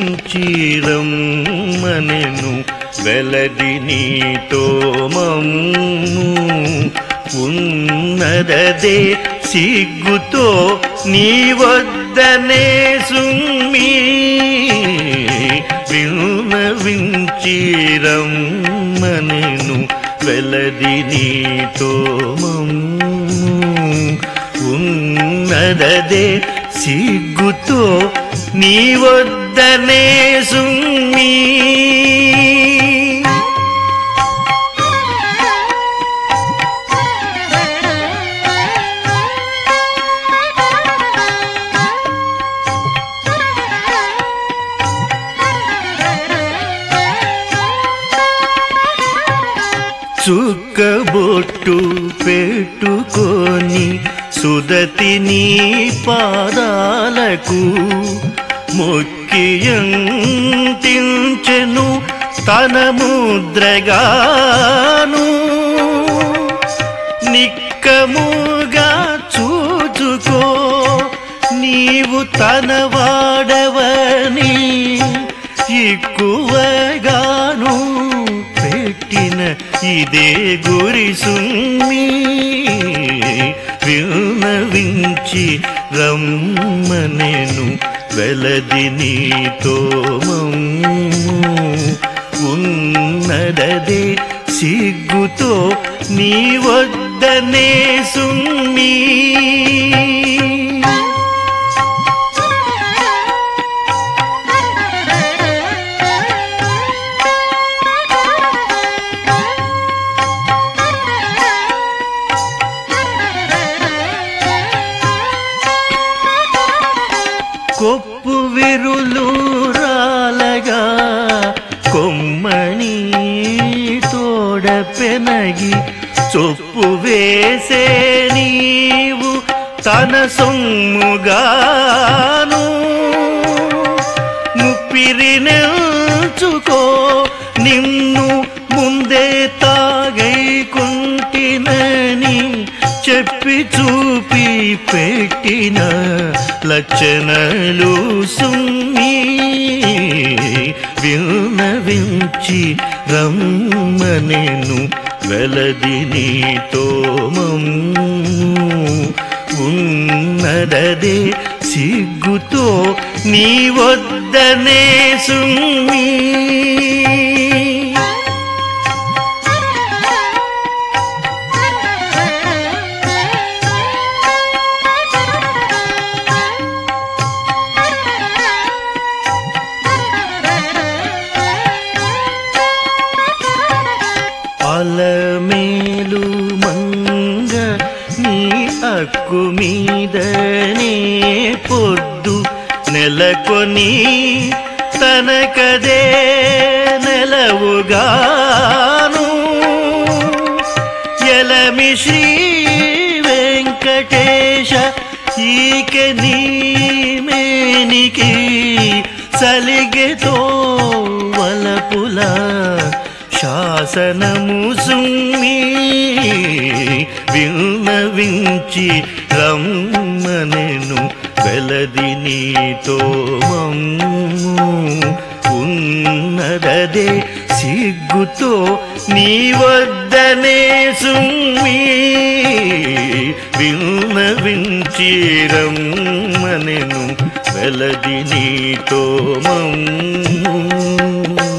విన్నవించిరమ్మనెను వెలది నీతో మమ్ము ఉన్నదదే సిగ్గుతో నీ వద్దనే సుమ్మి విన్నవించిరమ్మనెను వెలది నీతో మమ్ము ఉన్నదదే సిగ్గుతో నీ వద్దనే సుమ్మి చుక్కబొట్టు పెట్టుకొని సుదతి నీ పాదాలకు మొక్కియంటించెను తన ముద్రగాను నిక్కముగా చూచుకో నీవు తన వాడవని ఎక్కువగాను పెట్టిన ఇదే గురి సుమ్మి విన్నవించి రమ్మనెను వెలది నీతో మమ్ము ఉన్నదదే సిగ్గుతో నీ వద్దనే సుమ్మి కొప్పు విరులు రాలగా కొమ్మని తోడ పెనగి చొప్పు వేసే నీవు తన సొమ్ముగాను ముప్పిరి నెల్చుకో నిన్ను ముందే తాగైకుంటినని చెప్పి చూపి పెట్టిన లక్షణలు సుమ్మి విన్నవించి రమ్మనెను వెలది నీతో మమ్ము ఉన్నదదే సిగ్గుతో నీ వద్దనే సుమ్మి అలమేలు మంగ నీ అక్కు మీదనే పొద్దు నెలకొని తనకదే నెలవుగాను ఎలమి శ్రీ వెంకటేశ ఈక నీ మేనికి సలిగెతో వలపుల శాసనము సుమ్మి విన్నవించి రమ్మనెను వెలది నీతో మమ్ము ఉన్నదదే సిగ్గుతో నీ వద్దనే సుమ్మి విన్నవించి రమ్మనెను వెలది నీతో మమ్ము